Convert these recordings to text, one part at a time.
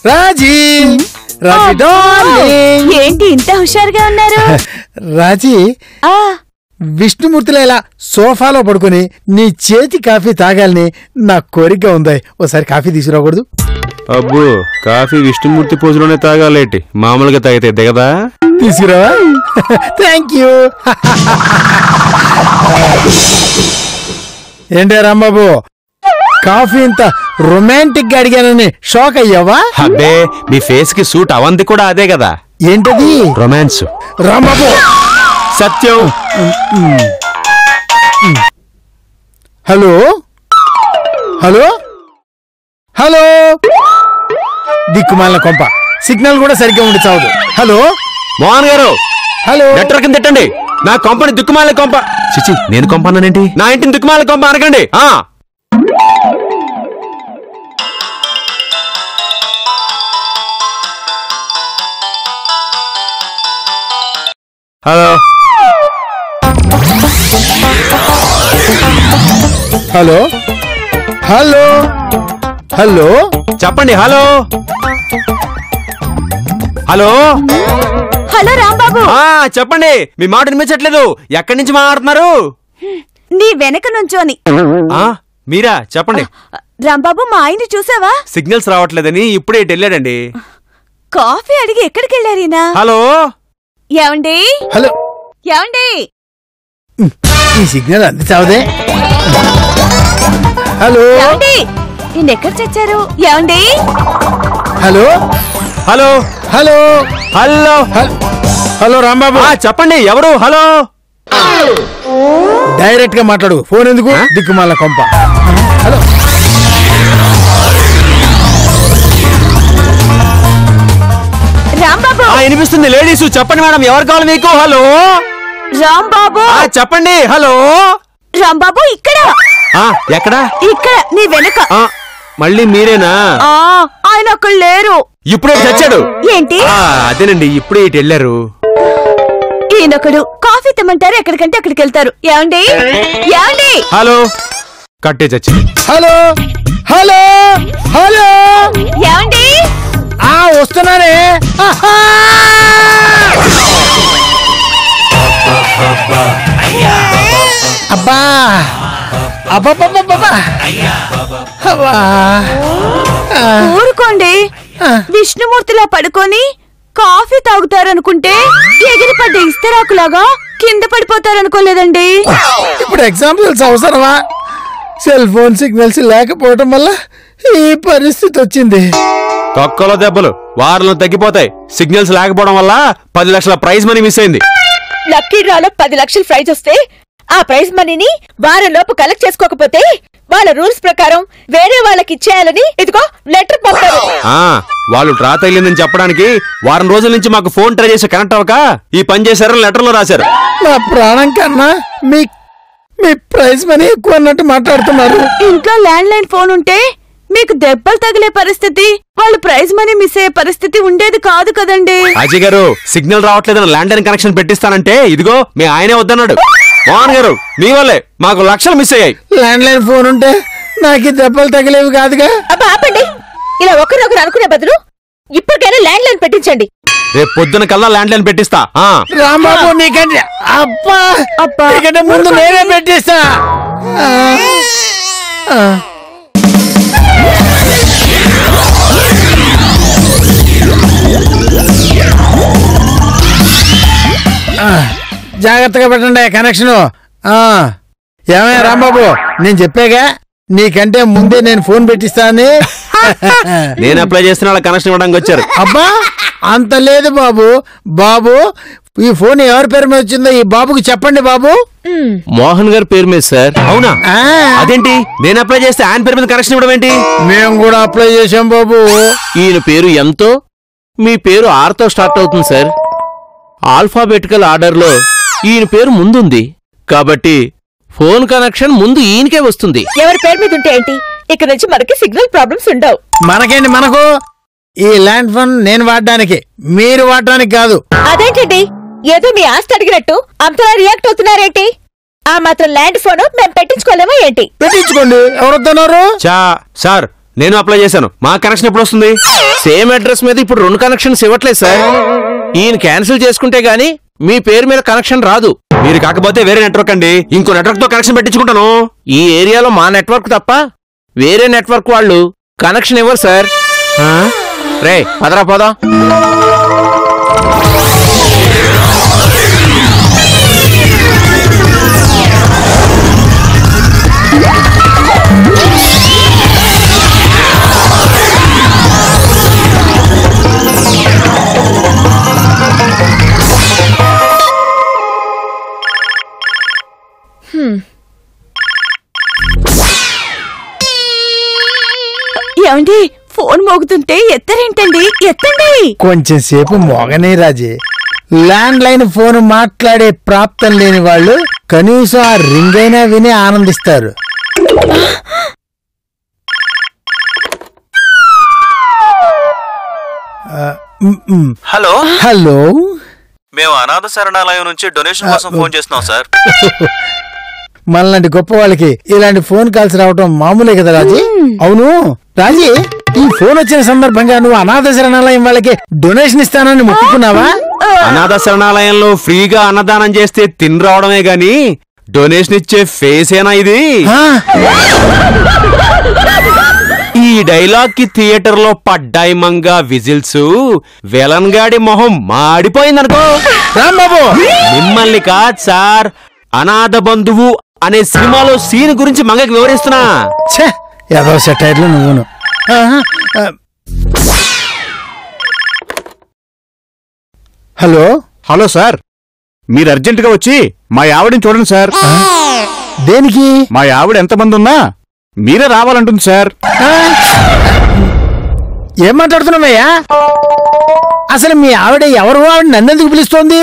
రాజీ రాజీ darling ఏంటి ఇంత హుషారుగా ఉన్నారు రాజీ ఆ విష్ణుమూర్తిలో ఇలా సోఫాలో పడుకొని నీ చేతి కాఫీ తాగాలని నా కోరిక ఉంది ఓసారి కాఫీ తీసుకురాకూడదు అబ్బో కాఫీ విష్ణుమూర్తి పూజలోనే తాగాలేటి మామూలుగా తాగితే దిగదా తీసుకురావా థ్యాంక్ యూ ఏంటే రాంబాబు కాఫీ ఇంత రొమాంటిక్ గా అడిగానని షాక్ అయ్యావా అబ్బే మీ ఫేస్ కి సూట్ అవంది కూడా అదే కదా ఏంటది romance Rambabu Satyam hello hello hello దిక్కుమాలిన కొంప సిగ్నల్ కూడా సరిగ్గా ఉండి చావదు హలో మోహన్ గారు హలో నెట్వర్క్ తిట్టండి నా కొంపని దిక్కుమాల కొంప చిచి నేను కొంప అన్నానేంటి నా ఇంటిని దిక్కుమాల కొంప అనకండి ఆ హలో హలో హలో హలో చెప్పండి హలో హలో హలో రాంబాబు ఆ చెప్పండి మీ మాట వినిపించట్లేదు ఎక్కడి నుంచి మాట్లాడుతున్నారు నీ వెనక నుంచోని ఆ మీరా చెప్పండి రాంబాబు మా ఆయన్ని చూసావా సిగ్నల్స్ రావట్లేదని ఇప్పుడే ఇటు వెళ్ళాడండి కాఫీ అడిగి ఎక్కడికి వెళ్ళారీనా హలో ఏమండి హలో ఏమండి ఈ సిగ్నల్ అంది చావదే హలో ఏమండి ఎక్కడ చచ్చారు ఏమండి hello hello hello hello hello- hello Rambabu ఆ చెప్పండి ఎవరు హలో డైరెక్ట్ గా మాట్లాడు ఫోన్ ఎందుకు దిక్కుమాల కొంప హలో రాంబాబు ఆ వినిపిస్తుంది లేడీస్ చెప్పండి మేడం ఎవరు కావాలి మీకు హలో రాంబాబు ఆ చెప్పండి హలో రాంబాబు ఇక్కడ ఆ ఎక్కడా ఇక్కడ నీ వెనక ఆ మళ్ళీ మీరేనా ఆ ఆయన అక్కడ లేరు ఇప్పుడే చచ్చాడు ఏంటి ఆ అదేనండి ఇప్పుడే ఇటు వెళ్ళారు ఈయనొకడు కాఫీ తెమ్మంటారు ఎక్కడికంటే అక్కడికి వెళ్తారు ఏమండి ఏమండి హలో కట్టే చచ్చింది హలో హలో హలో ఏమండి ఆ వస్తున్నానే ఆహా! అబ్బా అబ్బబ్బబ్బబ్బా అబ్బా ఆ, ఊరుకోండి ఆ. విష్ణుమూర్తిలా పడుకొని కాఫీ తాగుతారనుకుంటే ఎగిరి పడ్డ ఇస్తరాకులాగా కింద పడిపోతారనుకోలేదండి ఇప్పుడు ఎగ్జాంపుల్స్ అవసరమా సెల్ ఫోన్ సిగ్నల్స్ లేకపోవటం వల్ల ఈ పరిస్థితి వచ్చింది తొక్కలో దెబ్బలు వారంలో తగ్గిపోతాయి సిగ్నల్స్ లేకపోవడం వల్ల పది లక్షల ప్రైజ్ మనీ మిస్ అయింది లక్కీ డ్రాలో పది లక్షల ప్రైజ్ వస్తే ఆ ప్రైజ్ మనీని వారం లోపు కలెక్ట్ చేసుకోకపోతే వాళ్ళ రూల్స్ ప్రకారం వేరే వాళ్ళకి ఇచ్చేయాలని ఇదిగో లెటర్ పంపారు ఆ వాళ్ళు డ్రా తగిలిందని చెప్పడానికి వారం రోజుల నుంచి మాకు ఫోన్ ట్రై చేసి కనెక్ట్ అవ్వక ఈ పని చేశారని లెటర్లో రాశారు నా ప్రాణం కన్నా మీ మీ ప్రైజ్ మనీ ఎక్కువ అన్నట్టు మాట్లాడుతున్నారు ఇంట్లో ల్యాండ్ లైన్ ఫోన్ ఉంటే మీకు దెబ్బలు తగిలే పరిస్థితి వాళ్ళు ప్రైజ్ మనీ మిస్ అయ్యే పరిస్థితి ఉండేది కాదు కదండి అజయ్ గారు సిగ్నల్ రావట్లేదని ల్యాండ్ లైన్ కనెక్షన్ పెట్టిస్తానంటే ఇదిగో మీ ఆయనే వద్దన్నాడు మోహన్ గారు మీ వల్లే మాకు లక్షలు మిస్ అయ్యాయి ల్యాండ్ లైన్ ఫోన్ ఉంటే నాకు ఈ దెబ్బలు తగిలేవి కాదుగా అబ్బా ఆపండి ఇలా ఒకరినొకరు అనుకునే బదులు ఇప్పటికైనా ల్యాండ్ లైన్ పెట్టించండి రేపు పొద్దున కల్లా ల్యాండ్ లైన్ పెట్టిస్తా ఆ రాంబాబు నీకంటే అబ్బా అబ్బా. నీకంటే ముందు నేనే పెట్టేస్తా ఆ, ఆ. ఆ, జాగ్రత్తగా పెట్టండి కనెక్షను ఆ, ఏమయ్య రాంబాబు నేను చెప్పాగా నీకంటే ముందే నేను ఫోన్ పెట్టిస్తానని నేను అప్లై చేస్తున్న వాళ్ళ కనెక్షన్ ఇవ్వడానికి వచ్చారు అబ్బా అంత లేదు బాబు బాబు ఈ ఫోన్ ఎవరి పేరు మీద వచ్చిందో ఈ బాబుకి చెప్పండి బాబు మోహన్ గారి పేరు మీద సార్ అవునా ఆ, అదేంటి నేను అప్లై చేస్తే ఆయన పేరు మీద కనెక్షన్ ఇవ్వడం ఏంటి మేము కూడా అప్లై చేసాం బాబు ఈయన పేరు ఎంతో మీ పేరు ఆర్తో స్టార్ట్ అవుతుంది సార్ ఆల్ఫాబెటికల్ ఆర్డర్లో ఈయన పేరు ముందుంది కాబట్టి ఫోన్ కనెక్షన్ ముందు ఈయనకే వస్తుంది ఎవరి పేరు మీద ఉంటే ఏంటి ఇక్కడ నుంచి మనకి సిగ్నల్ ప్రాబ్లమ్స్ ఉండవు మనకేంటి మనకు ఈ ల్యాండ్ ఫోన్ నేను వాడడానికి మీరు వాడడానికి కాదు అదేంటండి ఏదో మీ ఆస్తి అడిగినట్టు అంతలా రియాక్ట్ అవుతున్నారేంటి ఆ మాత్రం ల్యాండ్ ఫోన్ మేము పెట్టించుకోలేమా ఏంటి పెట్టించుకోండి ఎవరొద్దన్నారు చా సార్ నేను అప్లై చేశాను మా కనెక్షన్ ఎప్పుడు వస్తుంది సేమ్ అడ్రస్ మీద ఇప్పుడు రెండు కనెక్షన్స్ ఇవ్వట్లేదు సార్ ఈయన క్యాన్సిల్ చేసుకుంటే గానీ మీ పేరు మీద కనెక్షన్ రాదు మీరు కాకపోతే వేరే నెట్వర్క్ అండి ఇంకో నెట్వర్క్ తో కనెక్షన్ పెట్టించుకుంటాను ఈ ఏరియాలో మా నెట్వర్క్ తప్ప వేరే నెట్వర్క్ వాళ్ళు కనెక్షన్ ఇవ్వరు సార్ రే పదరా పోదాం ఏమండి ఫోన్ మోగుతుంటే ఎత్తరేంటండి ఎత్తండి కొంచెం సేపు మోగనే రాజే ల్యాండ్ లైన్ ఫోన్ మాట్లాడే ప్రాప్తం లేని వాళ్ళు కనీసం ఆ రింగ్ అయినా విని ఆనందిస్తారు ఆ, మ్, మ్. హలో హలో మేము అనాథ శరణాలయం నుంచి డొనేషన్ కోసం ఫోన్ చేస్తున్నాం సార్ మనలాంటి గొప్ప వాళ్ళకి ఇలాంటి ఫోన్ కాల్స్ రావటం మామూలే కదా రాజీ అవును రాజీ ఈ ఫోన్ వచ్చిన సందర్భంగా నువ్వు అనాథ శరణాలయం వాళ్ళకి డొనేషన్ ఇస్తానని మొక్కుకున్నావా అనాథ శరణాలయంలో ఫ్రీగా అన్నదానం చేస్తే తిని రావడమే గాని డొనేషన్ ఇచ్చే ఫేసేనా ఇది ఆ, ఈ డైలాగ్ కి థియేటర్ లో పడ్డాయి మంగా విజిల్స్ వెలన్ గాడి మొహం మాడిపోయిందనుకో రాంబాబు మిమ్మల్ని కాదు సార్ అనాథ బంధువు అనే సినిమాలో సీన్ గురించి మంగకి వివరిస్తున్నా ఛే ఏదో సెటైర్లు నువ్వును ఆహా, ఆ. హలో హలో సార్ మీరు అర్జెంటుగా వచ్చి మా ఆవిడని చూడండి సార్ దేనికి మా ఆవిడ ఎంతమంది ఉన్నా మీరే రావాలంటుంది సార్ ఆ? ఏం మాట్లాడుతున్నావయ్యా అసలు మీ ఆవిడ ఎవరు ఆవిడ నన్నెందుకు పిలుస్తోంది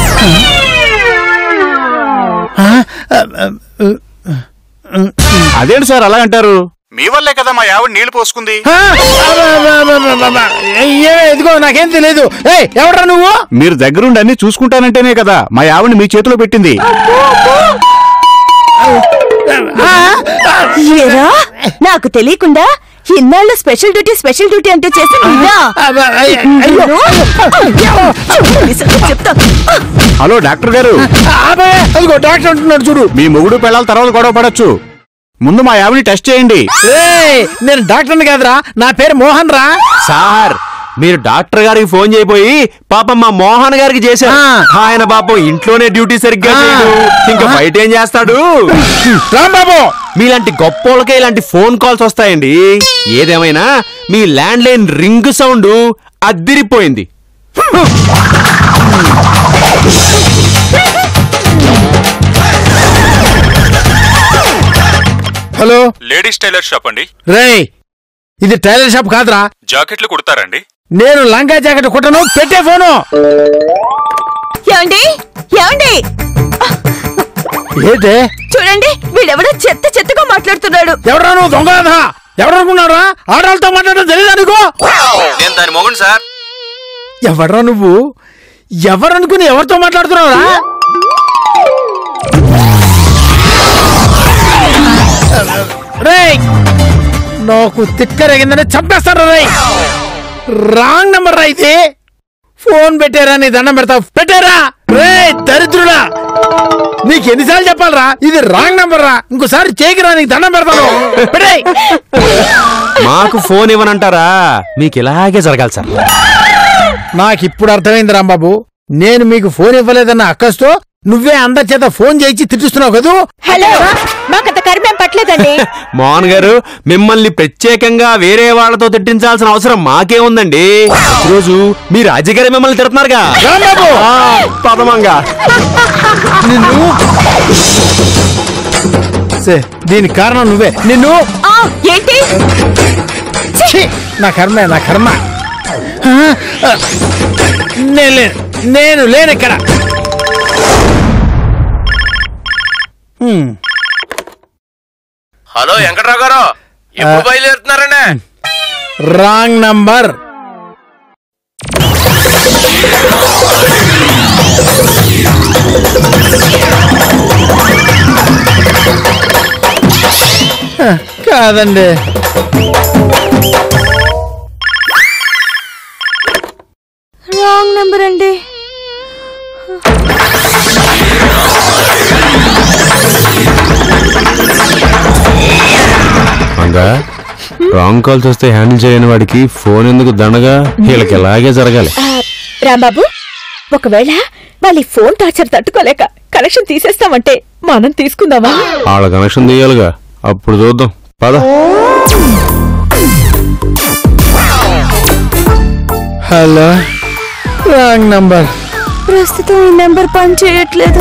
ఆ? ఆ, ఆ, ఆ, అదేంటి సార్ అలా అంటారు మీ వల్లే కదా మా ఆవిడ నీళ్లు పోసుకుంది ఆ, అబ్బబ్బబ్బబ్బబ్బ. ఏ, ఇదిగో నాకేం తెలియదు ఏయ్ ఎవడ్రా నువ్వు మీరు దగ్గరుండి అన్ని చూసుకుంటానంటేనే కదా మా ఆవిడని మీ చేతిలో పెట్టింది ఆ, ఆ, ఏరా నాకు తెలియకుండా ఇన్నాళ్ళు స్పెషల్ డ్యూటీ స్పెషల్ డ్యూటీ అంటే చేసి నిన్నా? అబ్బ, అయ్య, అయ్యో. నిజంగా చెప్తా హలో డాక్టర్ గారు అబ్బే, అదిగో డాక్టర్ అంటున్నాడు చూడు మీ మొగుడు పిల్లల తర్వాత గొడవ పడచ్చు ముందు మా ఆవిడని టెస్ట్ చేయండి ఏయ్, నేను డాక్టర్ని కాదురా నా పేరు మోహన్ రా సార్ మీరు డాక్టర్ గారికి ఫోన్ చేయబోయి పాపం మా మోహన్ గారికి చేశారు ఆ. ఆయన పాపం ఇంట్లోనే డ్యూటీ సరిగ్గా ఆ. చేయడు ఇంకా బయట ఏం చేస్తాడు రాంబాబు మీలాంటి గొప్పోళ్ళకే ఇలాంటి ఫోన్ కాల్స్ వస్తాయండి ఏదేమైనా మీ ల్యాండ్ లైన్ రింగ్ సౌండ్ అద్దిరిపోయింది హలో లేడీస్ టైలర్ షాప్ అండి రేయ్ ఇది టైలర్ షాప్ కాదురా జాకెట్లు కుడతారండి నేను లంగా జాకెట్ కుట్టను పెట్టే ఫోను ఏమండి ఏమండి ఏంటే చూడండి వీడెవడో చెత్త చెత్తగా మాట్లాడుతున్నాడు ఎవరా నువ్వు దొంగ ఎవరనుకున్నారా ఆడవాళ్ళతో మాట్లాడడం తెలియదా నీకు నేను దాని మొగుడు సార్ ఎవడ్రా నువ్వు ఎవరనుకుని ఎవరితో మాట్లాడుతున్నావురా రేయ్ నాకు తిక్కరగిందని చంపేస్తాను రేయ్ రాంగ్ నంబర్ రా ఇది ఫోన్ పెట్టారా నీ దండం పెడతావు పెట్టారా రే దరిద్రుడా నీకు ఎన్నిసార్లు చెప్పాలరా ఇది రాంగ్ నంబర్ రా ఇంకోసారి చేకిరా నీకు దండం పెడతాను పెట్టేయ్ మాకు ఫోన్ ఇవ్వనంటారా మీకు ఇలాగే జరగాలి సార్ నాకు ఇప్పుడు అర్థమైంది రాంబాబు నేను మీకు ఫోన్ ఇవ్వలేదన్న అక్కస్తో నువ్వే అందరి చేత ఫోన్ చేయించి తిట్టిస్తున్నావు కదూ హలో మాకంత కరిమేం పట్టలేదండి మోహన్ గారు మిమ్మల్ని ప్రత్యేకంగా వేరే వాళ్ళతో తిట్టించాల్సిన అవసరం మాకే ఉందండి రోజు మీ రాజుగారే మిమ్మల్ని తిడుతున్నారుగా రాంబాబు ఆ, పదమంగా నిన్ను సే, దీనికి కారణం నువ్వే నిన్ను ఆ, ఏంటి ఛీ, నా కర్మే నా కర్మ ఆ, ఆ, నేను లేను నేను లేను ఇక్కడ హ్మ్, హలో వెంకట్రావు గారు ఎప్పుడు బయలుదేరుతున్నారండి రాంగ్ నంబర్ కాదండి మంగా రాంగ్ కాల్స్ వస్తే హ్యాండిల్ చేయని వాడికి ఫోన్ ఎందుకు దండగా వీళ్ళకి ఇలాగే జరగాలి ఆ, రాంబాబు ఒకవేళ వాళ్ళ ఈ ఫోన్ టార్చర్ తట్టుకోలేక కనెక్షన్ తీసేస్తామంటే మనం తీసుకుందామా వాళ్ళ కనెక్షన్ తీయాలిగా అప్పుడు చూద్దాం పద హలో రాంగ్ నంబర్ ప్రస్తుతం ఈ నెంబర్ పని చేయట్లేదు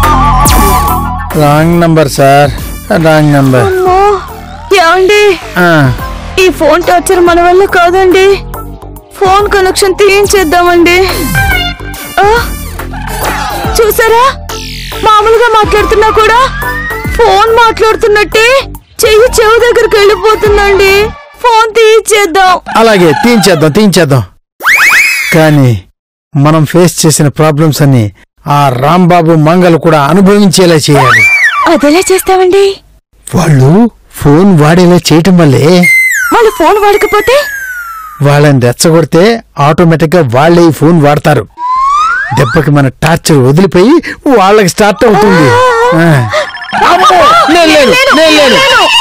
wrong number sir wrong number అమ్మో ఏమండి ఈ ఫోన్ టార్చర్ మన వల్ల కాదండి ఫోన్ కనెక్షన్ తీయించేద్దామండి ఆ, చూసారా మామూలుగా మాట్లాడుతున్నా కూడా ఫోన్ మాట్లాడుతున్నట్టే చెయ్యి చెవు దగ్గరికి వెళ్ళిపోతుందండి ఫోన్ తీయించేద్దాం అలాగే తీయించేద్దాం తీయించేద్దాం కానీ మనం ఫేస్ చేసిన ప్రాబ్లమ్స్ అన్ని ఆ రాంబాబు మంగళ కూడా అనుభవించేలా చేయాలి అదెలా చేస్తామండి వాళ్ళు ఫోన్ వాడేలా చేయటం వల్లే వాళ్ళు ఫోన్ వాడకపోతే వాళ్ళని రెచ్చగొడితే ఆటోమేటిక్ గా వాళ్ళే ఈ ఫోన్ వాడతారు దెబ్బకి మన టార్చర్ వదిలిపోయి వాళ్ళకి స్టార్ట్ అవుతుంది ఆ. అమ్మో, నేను లేను, నేను లేను.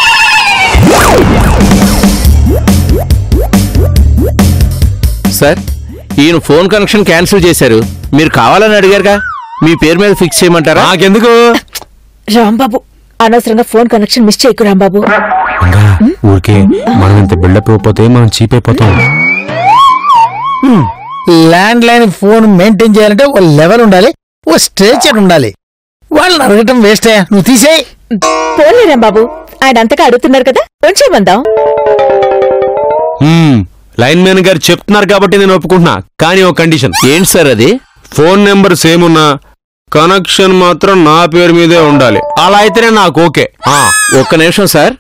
సార్ ఈయన ఫోన్ కనెక్షన్ క్యాన్సిల్ చేశారు మీరు కావాలని అడిగారుగా మీ పేరు మీద ఫిక్స్ చేయమంటారా నాకెందుకు రాంబాబు అనవసరంగా ఫోన్ కనెక్షన్ మిస్ చేయకు రాంబాబు మంగా ఊరికే మనం ఇంత బిల్డప్ ఇవ్వకపోతే మనం చీప్ అయిపోతాం ల్యాండ్ లైన్ ఫోన్ మెయింటైన్ చేయాలంటే ఓ లెవెల్ ఉండాలి ఓ స్ట్రేచర్ ఉండాలి వాళ్ళని అడగటం వేస్టే నువ్వు తీసేయ్ పోలే రాంబాబు ఆయన అంతగా అడుగుతున్నారు కదా ఉంచేమందాం హ్మ్, లైన్ మ్యాన్ గారు చెప్తున్నారు కాబట్టి నేను ఒప్పుకుంటున్నా కానీ ఒక కండిషన్ ఏంటి సార్ అది ఫోన్ నెంబర్ సేమ్ ఉన్నా కనెక్షన్ మాత్రం నా పేరు మీదే ఉండాలి అలా అయితేనే నాకు ఓకే ఆ, ఒక్క నిమిషం సార్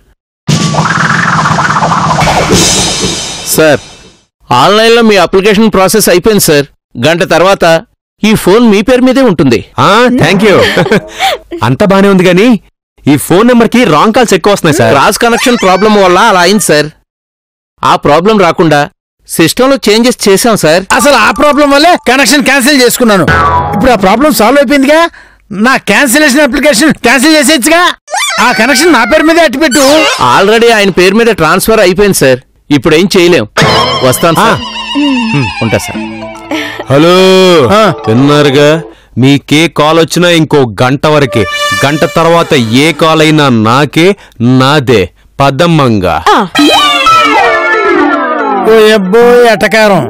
సార్ ఆన్లైన్లో మీ అప్లికేషన్ ప్రాసెస్ అయిపోయింది సార్ గంట తర్వాత ఈ ఫోన్ మీ పేరు మీదే ఉంటుంది ఆ థ్యాంక్ యూ అంత బానే ఉంది కానీ ఈ ఫోన్ నెంబర్ కి రాంగ్ కాల్స్ ఎక్కువ వస్తున్నాయి సార్ క్రాస్ కనెక్షన్ ప్రాబ్లం వల్ల అలా అయింది సార్ ఆ ప్రాబ్లం రాకుండా సిస్టంలో చేంజెస్ చేశాం సార్ అసలు ఆ ప్రాబ్లం వల్లే కనెక్షన్ క్యాన్సిల్ చేసుకున్నాను ఇప్పుడు ఆ ప్రాబ్లం సాల్వ్ అయిపోయిందిగా నా క్యాన్సిలేషన్ అప్లికేషన్ క్యాన్సిల్ చేసేయచ్చుగా ఆ కనెక్షన్ నా పేరు మీదే అట్టిపెట్టు ఆల్రెడీ ఆయన పేరు మీద ట్రాన్స్ఫర్ అయిపోయింది సార్ ఇప్పుడు ఏం చేయలేం వస్తాను సార్ ఉంటా సార్ హలో ఆ. విన్నారుగా మీకే కాల్ వచ్చినా ఇంకో గంట వరకే గంట తర్వాత ఏ కాల్ అయినా నాకే నాదే పదమ్మంగా ఆ, ఓ అబ్బో ఎటకారం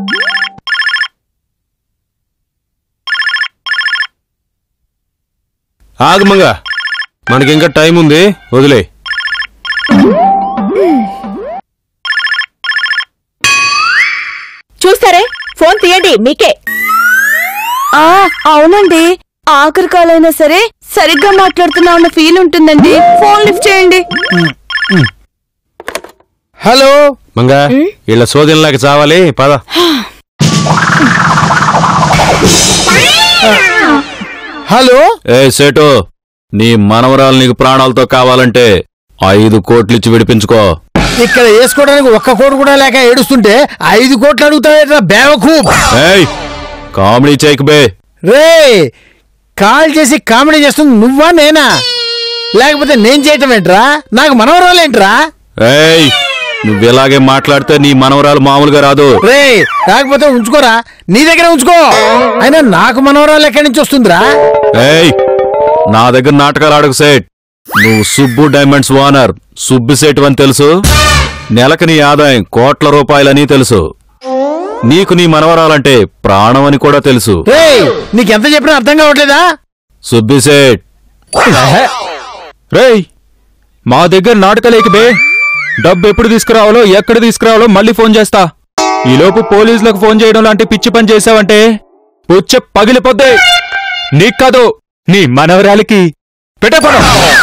ఆగమంగా మనకి ఇంకా టైం ఉంది వదిలే చూస్తారే ఫోన్ తీయండి మీకే ఆ అవునండి ఆఖరి కాలైనా సరే సరిగ్గా మాట్లాడుతున్నా ఉన్న ఫీల్ ఉంటుందండి ఫోన్ లిఫ్ట్ చేయండి హలో మంగా వీళ్ళ సోదరులాగా చావాలి పద హలో ఏ సేటు నీ మనవరాలు నీకు ప్రాణాలతో కావాలంటే ఐదు కోట్లు ఇచ్చి విడిపించుకో ఇక్కడ వేసుకోవడానికి ఒక్క కోటి కూడా లేక ఏడుస్తుంటే ఐదు కోట్లు అడుగుతావేట్రా బేవకూ ఏయ్ కామెడీ చేయకు బే రే కాల్ చేసి కామెడీ చేస్తుంది నువ్వా నేనా లేకపోతే నేను చేయటం ఏంట్రా నాకు మనవరాలేంట్రా ఏయ్ నువ్వు ఇలాగే మాట్లాడితే నీ మనవరాలు మామూలుగా రాదు రే కాకపోతే ఉంచుకోరా నీ దగ్గర ఉంచుకో అయినా నాకు మనవరాలు ఎక్కడి నుంచి వస్తుందిరా ఏయ్ నా దగ్గర నాటకాలు ఆడకు సేట్ నువ్వు సుబ్బు డైమండ్స్ ఓనర్ సుబ్బు సేట్ అని తెలుసు నెలకు నీ ఆదాయం కోట్ల రూపాయలని తెలుసు నీకు నీ మనవరాలంటే ప్రాణం అని కూడా తెలుసు రే నీకెంత చెప్పినా అర్థం కావట్లేదా సుబ్బి సేట్ రేయ్ మా దగ్గర నాటకాలేకి బే డబ్బు ఎప్పుడు తీసుకురావాలో ఎక్కడ తీసుకురావాలో మళ్ళీ ఫోన్ చేస్తా ఈలోపు పోలీసులకు ఫోన్ చేయడం లాంటి పిచ్చి పని చేసావంటే పుచ్చ పగిలిపోద్ది నీకు కాదు నీ మనవరాలికి పెట్టపడు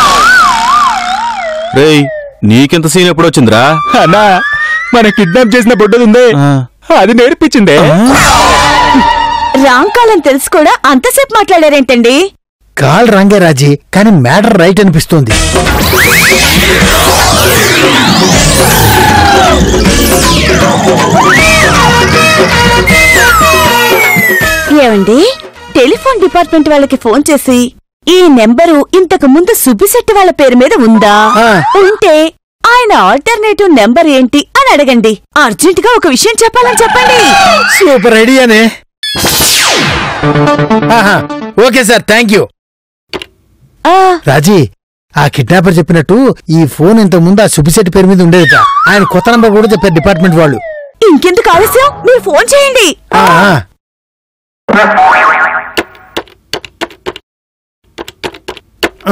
రేయ్ నీకెంత సీన్ ఎప్పుడు వచ్చిందిరా అన్నా మన కిడ్నాప్ చేసిన బొడ్డది ఉందే అది నేర్పించిందే రాంగ్ కాలం తెలుసు కూడా అంతసేపు మాట్లాడారేంటండి కాల్ రంగే రాజీ కానీ మ్యాటర్ రైట్ అనిపిస్తుంది ఏమండి టెలిఫోన్ డిపార్ట్మెంట్ వాళ్ళకి ఫోన్ చేసి ఈ నెంబరు ఇంతకు ముందు సుబ్బిశెట్టి వాళ్ళ పేరు మీద ఉందా ఆ. ఉంటే ఆయన ఆల్టర్నేటివ్ నెంబర్ ఏంటి అని అడగండి అర్జెంట్ గా ఒక విషయం చెప్పాలని చెప్పండి సూపర్ ఐడియానే ఆహా, ఓకే సార్ థ్యాంక్ యూ ఆ, రాజీ ఆ కిడ్నాపర్ చెప్పినట్టు ఈ ఫోన్ ఇంతకు ముందు ఆ సుబ్బిశెట్టి పేరు మీద ఉండేదిట ఆయన కొత్త నంబర్ కూడా చెప్పారు డిపార్ట్మెంట్ వాళ్ళు ఇంకెందుకు ఆలస్యం మీరు ఫోన్ చేయండి ఆ, ఆ. ఆ,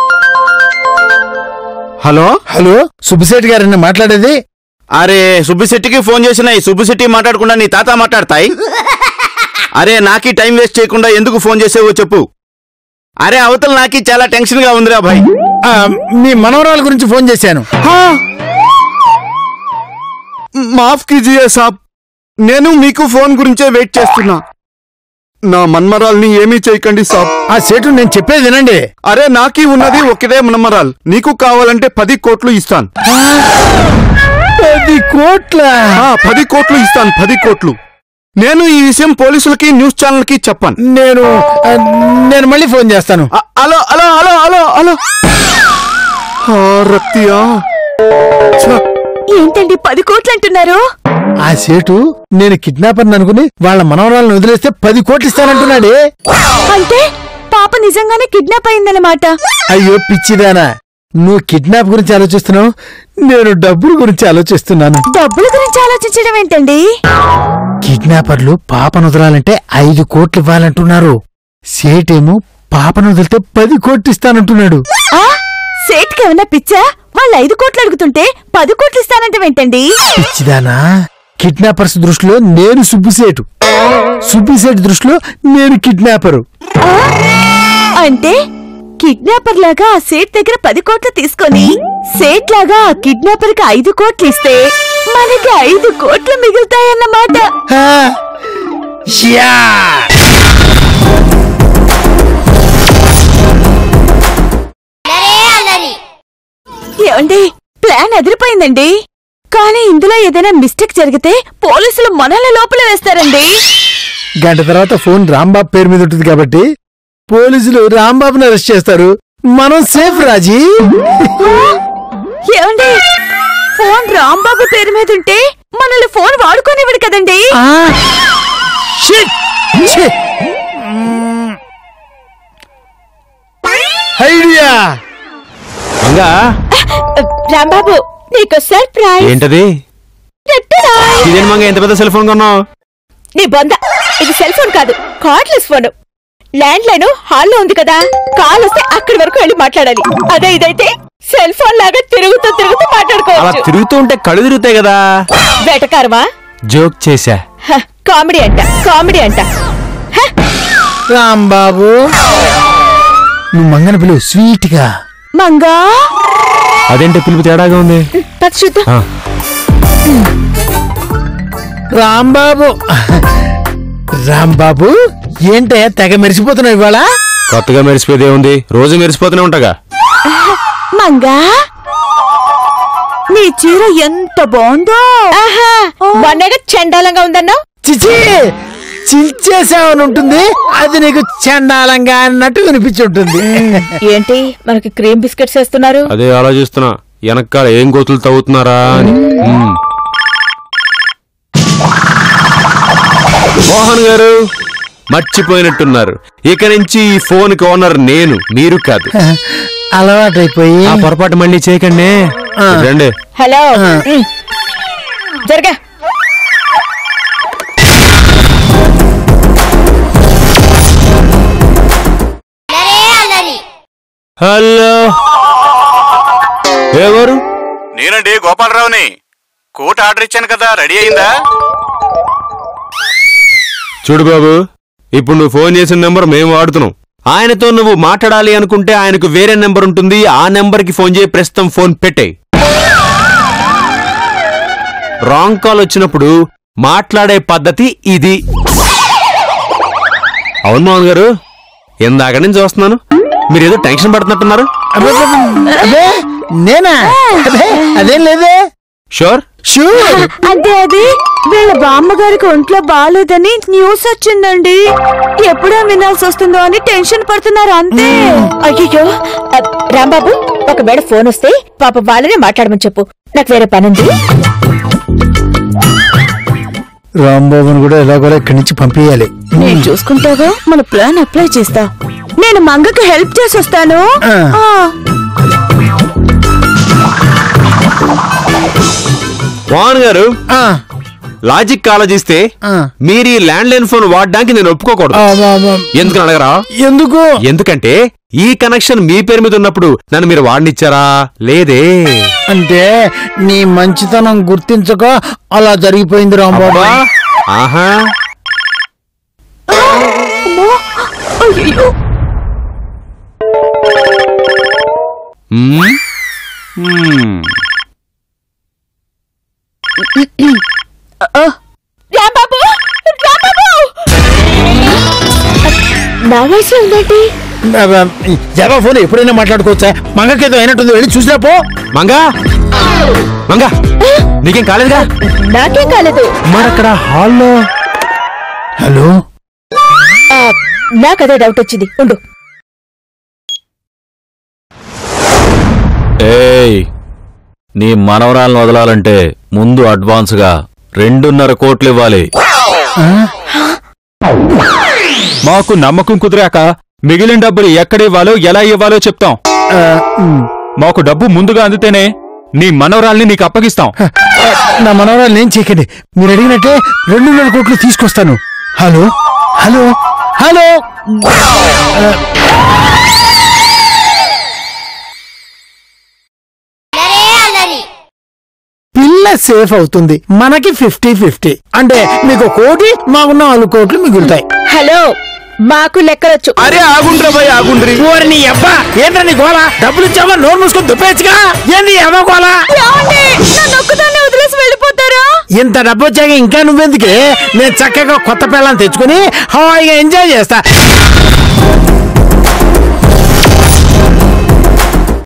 హలో హలో సుబ్బిశెట్టి గారండి మాట్లాడేది అరే సుబ్బిశెట్టికి ఫోన్ చేసిన ఈ సుబ్బిశెట్టి మాట్లాడకుండా నీ తాత మాట్లాడతాయి అరే నాకి టైం వేస్ట్ చేయకుండా ఎందుకు ఫోన్ చేసేవో చెప్పు అరే అవతల నాకి చాలా టెన్షన్ గా ఉందిరా భాయ్ ఆ, మీ మనవరాల గురించి ఫోన్ చేశాను మాఫ్ కీజియే సాబ్ నేను మీకు ఫోన్ గురించే వెయిట్ చేస్తున్నా నా మన్మరాల్ని ఏమీ చేయకండి సాబ్ ఆ సేటు నేను చెప్పేది వినండి అరే నాకి ఉన్నది ఒకటే మన్మరాల్ నీకు కావాలంటే పది కోట్లు ఇస్తాను పది కోట్ల ఆ, పది కోట్లు ఇస్తాను పది కోట్లు నేను ఈ విషయం పోలీసులకి న్యూస్ ఛానల్ కి చెప్పాను నేను ఆ, నేను మళ్ళీ ఫోన్ చేస్తాను అ- hello hello hello hello hello ఆ, రక్తియా ఛ, ఏంటండి పది కోట్లు అంటున్నారు ఆ సేటు నేను కిడ్నాపర్ అనుకుని వాళ్ళ మనవరాలను వదిలేస్తే పది కోట్లు ఇస్తానంటున్నాడే అంటే పాప నిజంగానే కిడ్నాప్ అయిందన్నమాట అయ్యో పిచ్చిదానా నువ్వు కిడ్నాప్ గురించి ఆలోచిస్తున్నావు నేను డబ్బుల గురించి ఆలోచిస్తున్నాను డబ్బుల గురించి ఆలోచించడం ఏంటండి కిడ్నాపర్లు పాపను వదలాలంటే ఐదు కోట్లు ఇవ్వాలంటున్నారు సేటేమో పాపను వదిలితే పది కోట్లు ఇస్తానంటున్నాడు ఆ సేట్కి ఏమన్నా పిచ్చా వాళ్ళు ఐదు కోట్లు అడుగుతుంటే పది కోట్లు ఇస్తానంటవేంటండి పిచ్చిదానా కిడ్నాపర్స్ దృష్టిలో నేను సుబ్బిసేటు సుబ్బిసేటు దృష్టిలో నేను కిడ్నాపరు ఆ? అంటే కిడ్నాపర్ లాగా ఆ సేట్ దగ్గర పది కోట్లు తీసుకొని సేట్ లాగా ఆ కిడ్నాపర్ కి ఐదు కోట్లు ఇస్తే మనకి ఐదు కోట్లు మిగులుతాయన్నమాట ఆ, యా! ఏమండి ప్లాన్ అదిరిపోయిందండి కానీ ఇందులో ఏదైనా మిస్టేక్ జరిగితే పోలీసులు మనల్ని లోపల వేస్తారండి గంట తర్వాత ఫోన్ రాంబాబు పేరు మీద ఉంటుంది కాబట్టి పోలీసులు రాంబాబుని అరెస్ట్ చేస్తారు మనం సేఫ్ రాజీ ఏమండి ఫోన్ రాంబాబు పేరు మీద ఉంటే మనల్ని ఫోన్ వాడుకోనివ్వడు కదండి ఆ, shit! ఛీ! ఐడియా మంగా రాంబాబు నీకు సర్ప్రైజ్ ఏంటది ఇదేం మంగ ఎంత పెద్ద సెల్ ఫోన్ కొన్నావు నీ బొంద ఇది సెల్ ఫోన్ కాదు కార్డ్లెస్ ఫోన్ ల్యాండ్ లైన్ హాల్లో ఉంది కదా కాల్ వస్తే అక్కడి వరకు వెళ్ళి మాట్లాడాలి అదే ఇదైతే సెల్ ఫోన్ లాగా తిరుగుతూ తిరుగుతూ అలా మాట్లాడుకోవచ్చు తిరుగుతూ ఉంటే కళ్ళు తిరుగుతాయి కదా వేటకారమా జోక్ చేశా హ, కామెడీ అంట కామెడీ అంట హ, రాంబాబు నువ్వు మంగన పిలువు స్వీట్ గా మంగా అదేంటి పిలుపు తేడాగా ఉంది పద చూద్దాం ఆ, రాంబాబు రాంబాబు ఏంటే తెగ మెరిసిపోతున్నావు ఇవాళ కొత్తగా మెరిసిపోయేదే ఉంది రోజు మెరిసిపోతూనే ఉంటాగా మంగా నీ చీర ఎంత బాగుందో ఆహా మొన్నగా చండాలంగా ఉందన్నావు చిచి చించేసావని ఉంటుంది అది నీకు చండాలంగా అన్నట్టు వినిపించి ఉంటుంది ఏంటి మనకి క్రీమ్ బిస్కెట్స్ వేస్తున్నారు అదే ఆలోచిస్తున్నా వెనకాల ఏం గోతులు తవ్వుతున్నారా అని ఉమ్. మోహన్ గారు మర్చిపోయినట్టున్నారు ఇక నుంచి ఈ ఫోన్ కి ఓనర్ నేను మీరు కాదు అలవాటైపోయి ఆ పొరపాటు మళ్ళీ చేయకండి ఆ. రండి హలో ఉమ్. జరగా హలో ఎవరు నేనండి గోపాలరావుని కోట్ ఆర్డర్ ఇచ్చాను కదా రెడీ అయిందా చూడు బాబు ఇప్పుడు నువ్వు ఫోన్ చేసిన నెంబర్ మేము వాడుతున్నాం ఆయనతో నువ్వు మాట్లాడాలి అనుకుంటే ఆయనకు వేరే నెంబర్ ఉంటుంది ఆ నెంబర్కి ఫోన్ చేయి ప్రస్తుతం ఫోన్ పెట్టే రాంగ్ కాల్ వచ్చినప్పుడు మాట్లాడే పద్ధతి ఇది అవును మోహన్ గారు ఇందాక నుంచి చూస్తున్నాను మీరు ఏదో టెన్షన్ పడుతున్నట్టున్నారు అబ్బే, అబ్బే నేనా అబ్బే, అదేం లేదే షూర్ షూర్ అంటే అది వీళ్ళ బామ్మగారికి ఒంట్లో బాగాలేదని న్యూస్ వచ్చిందండి ఎప్పుడో వినాల్సి వస్తుందో అని టెన్షన్ పడుతున్నారు అంతే అయ్యో రాంబాబు ఒకవేళ ఫోన్ వస్తే పాప వాళ్ళనే మాట్లాడమని చెప్పు నాకు వేరే పనుంది రాంబాబుని కూడా ఎలాగోలా ఇక్కడి నుంచి పంపించాలి నేను చూసుకుంటాగా మన ప్లాన్ అప్లై చేస్తా నేను మంగకి హెల్ప్ చేసి వస్తాను ఆ. ఆ. మోహన్ గారు ఆ, లాజిక్ ఆలోచిస్తే ఆ. మీరు ఈ ల్యాండ్ లైన్ ఫోన్ వాడడానికి నేను ఒప్పుకోకూడదు ఆ, ఆ, ఆ, ఎందుకు అడగరా ఎందుకు ఎందుకంటే ఈ కనెక్షన్ మీ పేరు మీద ఉన్నప్పుడు నన్ను మీరు వాడినిచ్చారా లేదే అంటే నీ మంచితనం గుర్తించక అలా జరిగిపోయింది రాంబాబు అబ్బా, ఆహా అయ్యయ్యో. మ్మ్. మ్మ్. రాంబాబు రాంబాబు నా వయసులో ఉందేంటి జవా ఫోన్ ఎప్పుడైనా మాట్లాడుకోవచ్చా మంగకేదో అయినట్టుంది వెళ్ళి చూసిరా పో మంగా మంగా నీకేం కాలేదుగా నాకేం కాలేదు మరక్కడ హాల్లో హలో ఆ, నాకదే డౌట్ వచ్చింది ఉండు ఏయ్ నీ మనవరాలను వదలాలంటే ముందు అడ్వాన్స్గా రెండున్నర కోట్లు ఇవ్వాలి మాకు నమ్మకం కుదిరాక మిగిలిన డబ్బులు ఎక్కడ ఇవ్వాలో ఎలా ఇవ్వాలో చెప్తాం ఆ, ఉమ్. మాకు డబ్బు ముందుగా అందితేనే నీ మనవరాల్ని నీకు అప్పగిస్తాం నా మనవరాలు నేను చేయకండి మీరు అడిగినట్టే రెండున్నర కోట్లు తీసుకొస్తాను హలో హలో హలో పిల్ల సేఫ్ అవుతుంది మనకి ఫిఫ్టీ ఫిఫ్టీ అంటే మీకు కోటి మాకున్న నాలుగు కోట్లు మిగులుతాయి హలో మాకు లెక్కలొచ్చు అరే ఆగుండ్రా భయ్ ఆగుండ్రి ఓరి నీ అబ్బా ఏంట్రా నీ గోళ డబ్బులు ఇచ్చావా నోరు మూసుకొని దుప్పేచ్చుగా ఏంది ఎవ గోళ ఏమండి? నన్ను ఒక్కదాన్ని వదిలేసి వెళ్ళిపోతారా ఇంత డబ్బు వచ్చాక ఇంకా నువ్వెందుకే నేను చక్కగా కొత్త పిల్లని తెచ్చుకుని హాయిగా ఎంజాయ్ చేస్తా